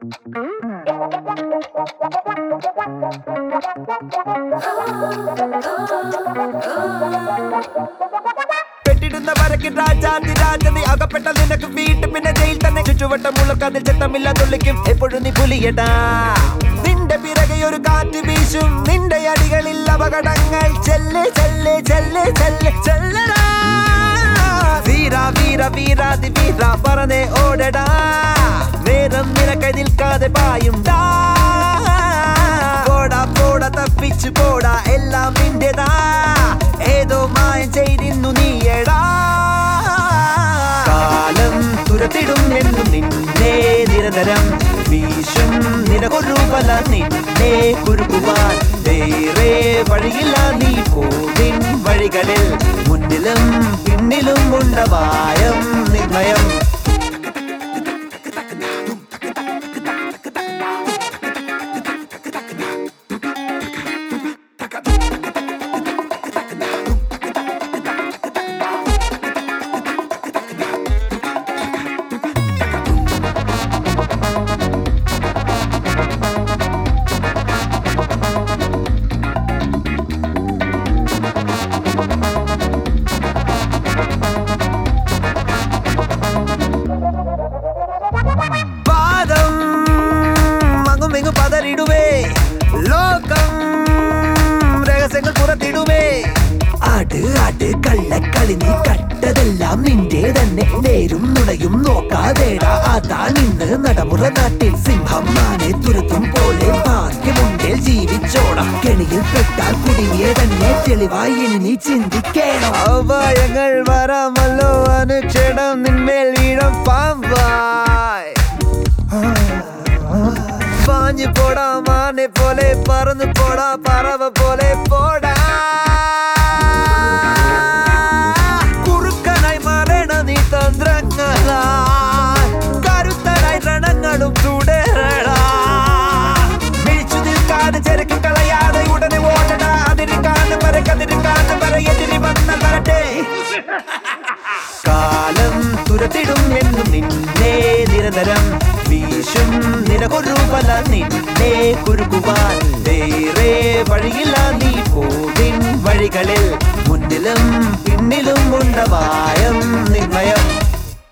പെട്ടിടുന്ന വരക്ക് രാജാതി രാജതി അകപ്പെട്ട നിനക്ക് വീട്ട് പിന്നെ ജയിൽ തന്നെ ചുറ്റുവട്ടമുള്ള കതിൽ ചെത്തമില്ല തുള്ളിക്കും എപ്പോഴും നീ പുലിയടാ നിന്റെ പിറകെ ഒരു കാറ്റ് വീശും നിന്റെ അടികളിൽ അപകടങ്ങൾ ചെല്ല് ചെല്ല് ചെല്ല് ചെല്ല് ചെല്ലടാ വീര വീര വീരാതി വീര പറന്നേ ഓടടാ നേരം നിനക്കൈ നിൽക്കാതെ പായുണ്ടാ പോടാ പോടാ തപ്പിച്ചു പോടാ എല്ലാം നിന്റെതാ ഏതോ മായം ചെയ്തിന്നു നീയടാ കാലം തുരത്തിടും എന്നും നിന്നെ നിരന്തരം വീശും നിനക്കൊരു പല നിന്നെ കുരുക്കുവാൻ വേറെ വഴിയില്ല നീ പോതിൻ വഴികളിൽ മുന്നിലും പിന്നിലും ഉണ്ടവായം നിർണയം പാദം അങ്ങും ഇങ്ങും പതറിടുവേ ലോകം രഹസ്യങ്ങൾ പുറത്തിടുവേ ആട് ആട് കള്ളക്കളി നീ കട്ടതെല്ലാം നിന്റെ തന്നെ നേരും നുണയും നോക്കാതേടാ അതാ നിന്ന് നടമുറ നാട്ടിൽ സിംഹം മാനെ തുരത്തും പോലെ ഭാഗ്യമുണ്ടേൽ ജീവിച്ചോണം കെണിയിൽ പെട്ടാൽ കുടുങ്ങിയ തന്നെ തെളിവായി ഇനി നീ ചിന്തിക്കണം അപായങ്ങൾ വരാമല്ലോ അനുക്ഷണം നിന്മേൽ വീണം പാമ്പായി പാഞ്ഞു പോടാ മാനെ പോലെ പറന്നു പോടാ പറവ പോലെ പോടാ കുറുക്കനായി മാറണ നീ തന്ത്രങ്ങളാ കരുത്തനായി രണങ്ങളും തുടരടാ മിഴിച്ചു നിൽക്കാതെ ചെറുക്കി കളയാതെ ഉടനെ ഓടടാ അതിന് കാണും വരെ കതിര് കാണും വരെ എതിരി വന്നാൽ വരട്ടെ കാലം തുരത്തിടും എന്നും നിന്നെ നിരന്തരം വീശും നിനക്കൊരു പല നിന്നെ കുരുക്കുവാൻ വേറെ വഴിയില്ല നീ പോതിൻ വഴികളിൽ മുന്നിലും പിന്നിലും ഉണ്ടവായം നിർണയം